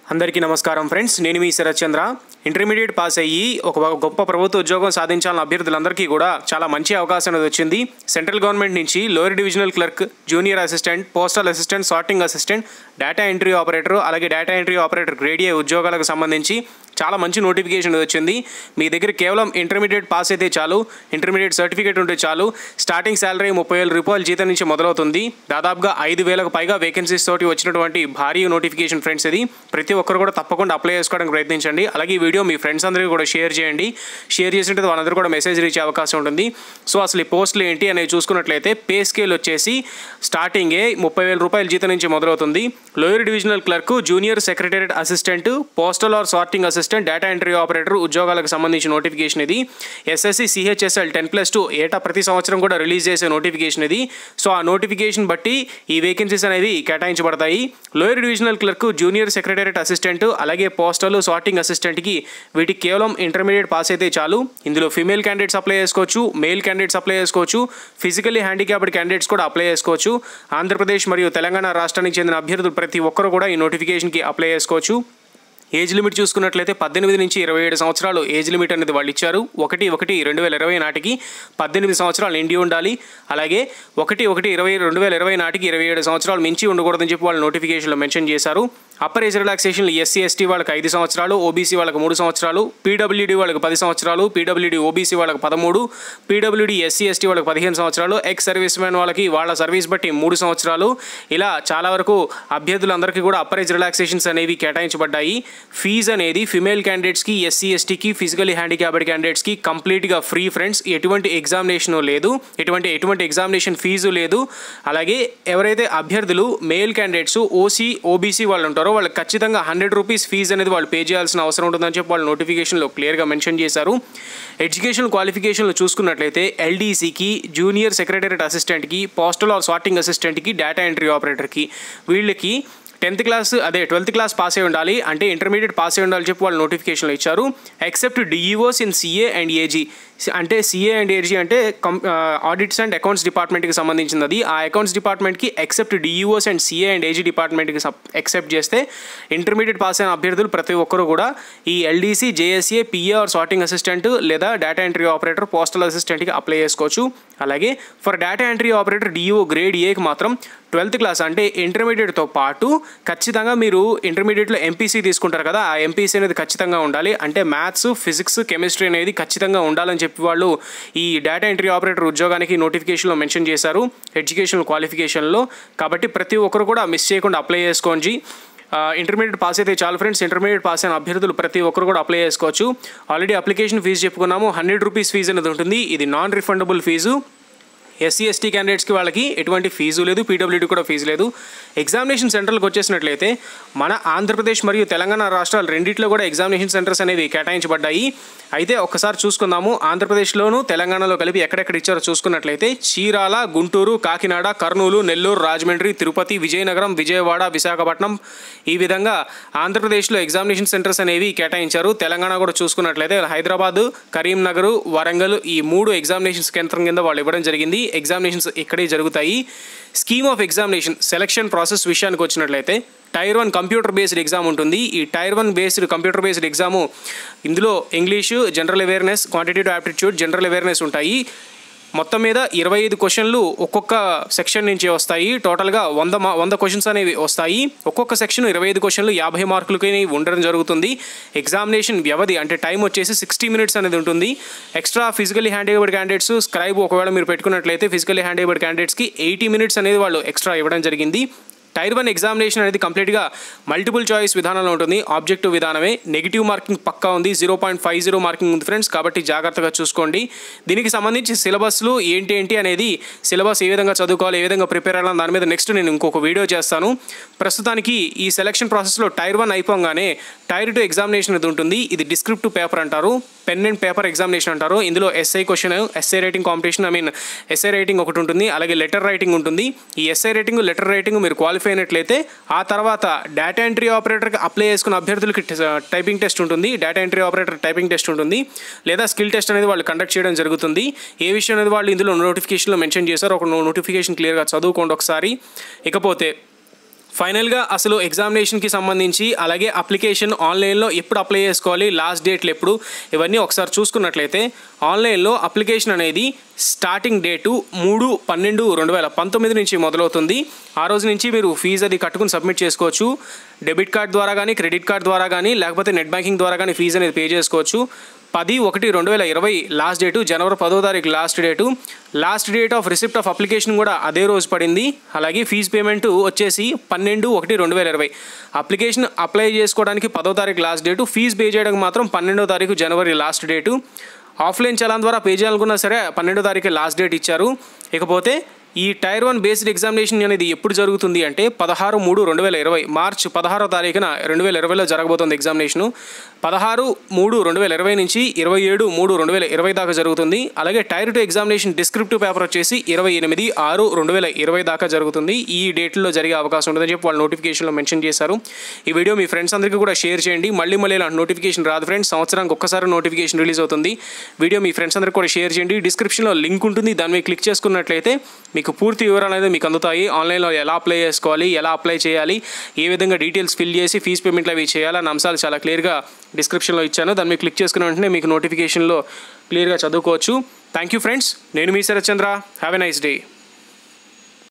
అందరికీ నమస్కారం ఫ్రెండ్స్ నేను మీ శరత్ చంద్ర ఇంటర్మీడియట్ పాస్ అయ్యి ఒక గొప్ప ప్రభుత్వ ఉద్యోగం సాధించాలని అభ్యర్థులందరికీ కూడా చాలా మంచి అవకాశం అనేది వచ్చింది సెంట్రల్ గవర్నమెంట్ నుంచి lower divisional clerk junior assistant postal assistant sorting assistant data entry operator అలాగే data entry operator grade A ఉద్యోగాలకు సంబంధించి చాలా మంచి నోటిఫికేషన్ వచ్చింది మీ దగ్గర కేవలం ఇంటర్మీడియట్ పాస్ అయితే చాలు ఇంటర్మీడియట్ సర్టిఫికేట్ ఉంటే చాలు స్టార్టింగ్ శాలరీ ముప్పై వేల రూపాయల జీతం నుంచి మొదలవుతుంది దాదాపుగా ఐదు వేలకు పైగా వేకెన్సీస్ తోటి వచ్చినటువంటి భారీ నోటిఫికేషన్ ఫ్రెండ్స్ ఇది ప్రతి ఒక్కరు కూడా తప్పకుండా అప్లై చేసుకోవడానికి ప్రయత్నించండి అలాగే ఈ వీడియో మీ ఫ్రెండ్స్ అందరికీ కూడా షేర్ చేయండి షేర్ చేసినట్టు వాళ్ళందరూ కూడా మెసేజ్ రీచ్ అవకాశం ఉంటుంది సో అసలు ఈ పోస్టులు ఏంటి అనేది చూసుకున్నట్లయితే పే స్కేల్ వచ్చేసి స్టార్టింగే ముప్పై వేల రూపాయల జీతం నుంచి మొదలవుతుంది lower divisional clerk junior secretariat assistant postal or sorting assistant data entry operator ఉద్యోగాలకు సంబంధించిన నోటిఫికేషన్ ఇది SSC CHSL ten plus two ఏటా ప్రతి సంవత్సరం కూడా రిలీజ్ చేసే నోటిఫికేషన్ ఇది సో ఆ నోటిఫికేషన్ బట్టి ఈ వేకెన్సీస్ అనేవి కేటాయించబడతాయి lower divisional clerk junior secretariat assistant అలాగే పోస్టల్ సార్టింగ్ అసిస్టెంట్కి వీటికి కేవలం ఇంటర్మీడియట్ పాస్ అయితే చాలు ఇందులో ఫీమేల్ క్యాండిడేట్స్ అప్లై చేసుకోవచ్చు మేల్ క్యాండిడేట్స్ అప్లై చేసుకోవచ్చు ఫిజికల్లీ హ్యాండిక్యాప్డ్ క్యాండిడేట్స్ కూడా అప్లై చేసుకోవచ్చు ఆంధ్రప్రదేశ్ మరియు తెలంగాణ రాష్ట్రానికి చెందిన అభ్యర్థులు ప్రతి ఒక్కరు కూడా ఈ నోటిఫికేషన్కి అప్లై చేసుకోవచ్చు ఏజ్ లిమిట్ చూసుకున్నట్లయితే పద్దెనిమిది నుంచి ఇరవై ఏడు సంవత్సరాలు ఏజ్ లిమిట్ అనేది వాళ్ళు ఇచ్చారు ఒకటి ఒకటి రెండు వేల ఇరవై నాటికి పద్దెనిమిది సంవత్సరాలు నిండి ఉండాలి అలాగే ఒకటి ఒకటి ఇరవై రెండు వేల ఇరవై నాటికి ఇరవై ఏడు సంవత్సరాలు మించి ఉండకూడదని చెప్పి వాళ్ళు నోటిఫికేషన్లో మెన్షన్ చేశారు upper age relaxation SC ST వాళ్ళకి ఐదు సంవత్సరాలు ఓబీసీ వాళ్ళకి మూడు సంవత్సరాలు పీడబ్ల్యూడీ వాళ్ళకి పది సంవత్సరాలు పీడబ్ల్యూడీ ఓబీసీ వాళ్ళకి పదమూడు పీడబ్ల్యూడీ ఎస్సీ ఎస్టీ వాళ్ళకి పదిహేను సంవత్సరాలు ఎక్స్ సర్వీస్ మ్యాన్ వాళ్ళకి వాళ్ళ సర్వీస్ బట్టి మూడు సంవత్సరాలు ఇలా చాలా వరకు అభ్యర్థులందరికీ కూడా అప్పర్ ఏజ్ రిలాక్సేషన్స్ అనేవి కేటాయించబడ్డాయి ఫీజు అనేది ఫిమేల్ క్యాండిడేట్స్కి ఎస్సీ ఎస్టీకి ఫిజికలీ హ్యాండిక్యాప్డ్ క్యాండిడేట్స్కి కంప్లీట్గా ఫ్రీ ఫ్రెండ్స్ ఎటువంటి ఎగ్జామినేషన్ లేదు ఎటువంటి ఎటువంటి ఎగ్జామినేషన్ ఫీజు లేదు అలాగే ఎవరైతే అభ్యర్థులు మేల్ క్యాండిడేట్స్ ఓసీ ఓబీసీ వాళ్ళు ఉంటారో వాళ్ళకి ఖచ్చితంగా హండ్రెడ్ రూపీస్ ఫీజు అనేది వాళ్ళు పే చేయాల్సిన అవసరం ఉంటుందని చెప్పి వాళ్ళు నోటిఫికేషన్లో క్లియర్గా మెన్షన్ చేశారు ఎడ్యుకేషన్ క్వాలిఫికేషన్లు చూసుకున్నట్లయితే ఎల్డీసీకి జూనియర్ సెక్రటరియట్ అసిస్టెంట్కి పోస్టల్ ఆర్ సార్టింగ్ అసిస్టెంట్కి డేటా ఎంట్రీ ఆపరేటర్కి వీళ్ళకి టెన్త్ క్లాస్ అదే ట్వెల్త్ క్లాస్ పాస్ అయి ఉండాలి అంటే ఇంటర్మీడియట్ పాస్ అయి ఉండాలి చెప్పి వాళ్ళు నోటిఫికేషన్లో ఇచ్చారు except DEOs in CA and AG అంటే సిఏ అండ్ ఏజీ అంటే కం ఆడిట్స్ అండ్ అకౌంట్స్ డిపార్ట్మెంట్కి సంబంధించింది అది ఆ అకౌంట్స్ డిపార్ట్మెంట్కి except DEOs and CA and AG డిపార్ట్మెంట్కి ఎక్సెప్ట్ చేస్తే ఇంటర్మీడియట్ పాస్ అయిన అభ్యర్థులు ప్రతి ఒక్కరు కూడా ఈ LDC JSA PA or sorting assistant లేదా డేటా ఎంట్రీ ఆపరేటర్ పోస్టల్ అసిస్టెంట్కి అప్లై చేసుకోవచ్చు అలాగే for data entry operator DEO grade ఏకి మాత్రం ట్వెల్త్ క్లాస్ అంటే ఇంటర్మీడియట్తో పాటు ఖచ్చితంగా మీరు ఇంటర్మీడియట్లో ఎంపీసీ తీసుకుంటారు కదా ఆ ఎంపీసీ అనేది ఖచ్చితంగా ఉండాలి అంటే మ్యాథ్స్ ఫిజిక్స్ కెమిస్ట్రీ అనేది ఖచ్చితంగా ఉండాలని చెప్పి వాళ్ళు ఈ డేటా ఎంట్రీ ఆపరేటర్ ఉద్యోగానికి నోటిఫికేషన్లో మెన్షన్ చేశారు ఎడ్యుకేషన్ క్వాలిఫికేషన్లో కాబట్టి ప్రతి ఒక్కరు కూడా మిస్ చేయకుండా అప్లై చేసుకోండి ఇంటర్మీడియట్ పాస్ అయితే చాలు ఫ్రెండ్స్ ఇంటర్మీడియట్ పాస్ అయిన అభ్యర్థులు ప్రతి ఒక్కరు కూడా అప్లై చేసుకోవచ్చు ఆల్రెడీ అప్లికేషన్ ఫీజు చెప్పుకున్నాము హండ్రెడ్ రూపీస్ ఫీజు అనేది ఉంటుంది ఇది non refundable fee SC ST క్యాండిడేట్స్కి వాళ్ళకి ఎటువంటి ఫీజు లేదు పీడబ్ల్యూడీ కూడా ఫీజు లేదు ఎగ్జామినేషన్ సెంటర్లకు వచ్చేసినట్లయితే మన ఆంధ్రప్రదేశ్ మరియు తెలంగాణ రాష్ట్రాలు రెండిట్లో కూడా ఎగ్జామినేషన్ సెంటర్స్ అనేవి కేటాయించబడ్డాయి అయితే ఒక్కసారి చూసుకుందాము ఆంధ్రప్రదేశ్లోను తెలంగాణలో కలిపి ఎక్కడెక్కడ ఇచ్చారో చూసుకున్నట్లయితే చీరాల గుంటూరు కాకినాడ కర్నూలు నెల్లూరు రాజమండ్రి తిరుపతి విజయనగరం విజయవాడ విశాఖపట్నం ఈ విధంగా ఆంధ్రప్రదేశ్లో ఎగ్జామినేషన్ సెంటర్స్ అనేవి కేటాయించారు తెలంగాణ కూడా చూసుకున్నట్లయితే హైదరాబాద్ కరీంనగర్ వరంగల్ ఈ మూడు ఎగ్జామినేషన్స్ కేంద్రం కింద వాళ్ళు ఇవ్వడం జరిగింది ఎగ్జామినేషన్స్ ఇక్కడే జరుగుతాయి scheme of examination selection process విషయానికి వచ్చినట్లయితే tier one computer based exam ఉంటుంది ఈ tier one based computer based exam ఇందులో English general awareness quantitative aptitude general awareness ఉంటాయి మొత్తం మీద ఇరవై ఐదు క్వశ్చన్లు ఒక్కొక్క సెక్షన్ నుంచి వస్తాయి టోటల్గా వంద మా వంద క్వశ్చన్స్ అనేవి వస్తాయి ఒక్కొక్క సెక్షన్ ఇరవై ఐదు క్వశ్చన్లు యాభై మార్కులకి ఉండడం జరుగుతుంది ఎగ్జామినేషన్ వ్యవధి అంటే టైం వచ్చేసి సిక్స్టీ మినిట్స్ అనేది ఉంటుంది extra physically handicapped candidates scribe ఒకవేళ మీరు పెట్టుకున్నట్లయితే ఫిజికల్లీ హ్యాండిక్యాప్డ్ క్యాండిడేట్స్కి ఎయిటీ మినిట్స్ అనేది వాళ్ళు ఎక్స్ట్రా ఇవ్వడం జరిగింది టైర్ వన్ ఎగ్జామినేషన్ అనేది కంప్లీట్గా మల్టిపుల్ చాయిస్ విధానంలో ఉంటుంది ఆబ్జెక్టివ్ విధానమే నెగిటివ్ మార్కింగ్ పక్కా ఉంది zero point five zero marking ఉంది ఫ్రెండ్స్ కాబట్టి జాగ్రత్తగా చూసుకోండి దీనికి సంబంధించి సిలబస్లు ఏంటి ఏంటి అనేది సిలబస్ ఏ విధంగా చదువుకోవాలి ఏ విధంగా ప్రిపేర్ అవ్వాలి దాని మీద నెక్స్ట్ నేను ఇంకొక వీడియో చేస్తాను ప్రస్తుతానికి ఈ సెలక్షన్ ప్రాసెస్లో టైర్ వన్ అయిపోగానే టైర్ టూ ఎగ్జామినేషన్ అనేది ఉంటుంది ఇది డిస్క్రిప్టివ్ పేపర్ అంటారు పెన్ అండ్ పేపర్ ఎగ్జామినేషన్ అంటారు ఇందులో essay question essay writing competition I mean essay writing ఒకటి ఉంటుంది అలాగే లెటర్ రైటింగ్ ఉంటుంది ఈ ఎస్ఐ రైటింగ్ లెటర్ రైటింగ్ మీరు క్వాలిఫై అయినట్లయితే ఆ తర్వాత డేటా ఎంట్రీ ఆపరేటర్కి అప్లై చేసుకున్న అభ్యర్థులకి టైపింగ్ టెస్ట్ ఉంటుంది data entry operator typing test ఉంటుంది లేదా స్కిల్ టెస్ట్ అనేది వాళ్ళు కండక్ట్ చేయడం జరుగుతుంది ఏ విషయం అనేది వాళ్ళు ఇందులో నోటిఫికేషన్లో మెన్షన్ చేశారు ఒక నోటిఫికేషన్ క్లియర్గా చదువుకోండి ఒకసారి ఇకపోతే ఫైనల్గా అసలు ఎగ్జామినేషన్కి సంబంధించి అలాగే అప్లికేషన్ ఆన్లైన్లో ఎప్పుడు అప్లై చేసుకోవాలి లాస్ట్ డేట్లు ఎప్పుడు ఇవన్నీ ఒకసారి చూసుకున్నట్లయితే ఆన్లైన్లో అప్లికేషన్ అనేది స్టార్టింగ్ డేటు మూడు పన్నెండు రెండు వేల పంతొమ్మిది నుంచి మొదలవుతుంది ఆ రోజు నుంచి మీరు ఫీజు అది కట్టుకుని సబ్మిట్ చేసుకోవచ్చు డెబిట్ కార్డ్ ద్వారా కానీ క్రెడిట్ కార్డ్ ద్వారా కానీ లేకపోతే నెట్ బ్యాంకింగ్ ద్వారా కానీ ఫీజు అనేది పే చేసుకోవచ్చు పది ఒకటి రెండు వేల ఇరవై లాస్ట్ డేటు జనవరి పదో తారీఖు last date last date of receipt of application కూడా అదే రోజు పడింది అలాగే ఫీజు పేమెంట్ వచ్చేసి పన్నెండు ఒకటి రెండు వేల ఇరవై అప్లికేషన్ అప్లై చేసుకోవడానికి పదో తారీఖు లాస్ట్ డేటు ఫీజు పే చేయడానికి మాత్రం పన్నెండో తారీఖు జనవరి లాస్ట్ డేటు ఆఫ్లైన్ చలాన్ ద్వారా పే చేయాలనుకున్నా సరే పన్నెండో తారీఖు లాస్ట్ డేట్ ఇచ్చారు ఇకపోతే ఈ టైర్ వన్ బేస్డ్ ఎగ్జామినేషన్ అనేది ఎప్పుడు జరుగుతుంది అంటే పదహారు మూడు రెండు వేల ఇరవై మార్చ్ పదహారో తారీఖున రెండు వేల ఇరవైలో జరగబోతుంది ఎగ్జామినేషను పదహారు మూడు రెండు వేల ఇరవై నుంచి ఇరవై ఏడు మూడు రెండు వేల ఇరవై దాకా జరుగుతుంది అలాగే tier two examination descriptive paper వచ్చేసి ఇరవై ఎనిమిది ఆరు రెండు వేల ఇరవై దాకా జరుగుతుంది ఈ డేట్లో జరిగే అవకాశం ఉంటుందని చెప్పి వాళ్ళు నోటిఫికేషన్లో మెన్షన్ చేశారు ఈ వీడియో మీ ఫ్రెండ్స్ అందరికీ కూడా షేర్ చేయండి మళ్ళీ మళ్ళీ ఇలాంటి నోటిఫికేషన్ రాదు ఫ్రెండ్స్ సంవత్సరానికి ఒక్కసారి నోటిఫికేషన్ రిలీజ్ అవుతుంది వీడియో మీ ఫ్రెండ్స్ అందరికీ కూడా షేర్ చేయండి డిస్క్రిప్షన్లో లింక్ ఉంటుంది దాని మీద క్లిక్ చేసుకున్నట్లయితే మీకు పూర్తి వివరాలు అనేది మీకు అందుతాయి ఆన్లైన్లో ఎలా అప్లై చేసుకోవాలి ఎలా అప్లై చేయాలి ఏ విధంగా డీటెయిల్స్ ఫిల్ చేసి ఫీజు పేమెంట్లు అవి చేయాలి అన్న అంశాలు చాలా క్లియర్గా డిస్క్రిప్షన్లో ఇచ్చాను దాన్ని మీద క్లిక్ చేసుకున్న వెంటనే మీకు నోటిఫికేషన్లో క్లియర్గా చదువుకోవచ్చు థ్యాంక్ యూ ఫ్రెండ్స్ నేను మీ Sharath Chandra have a nice day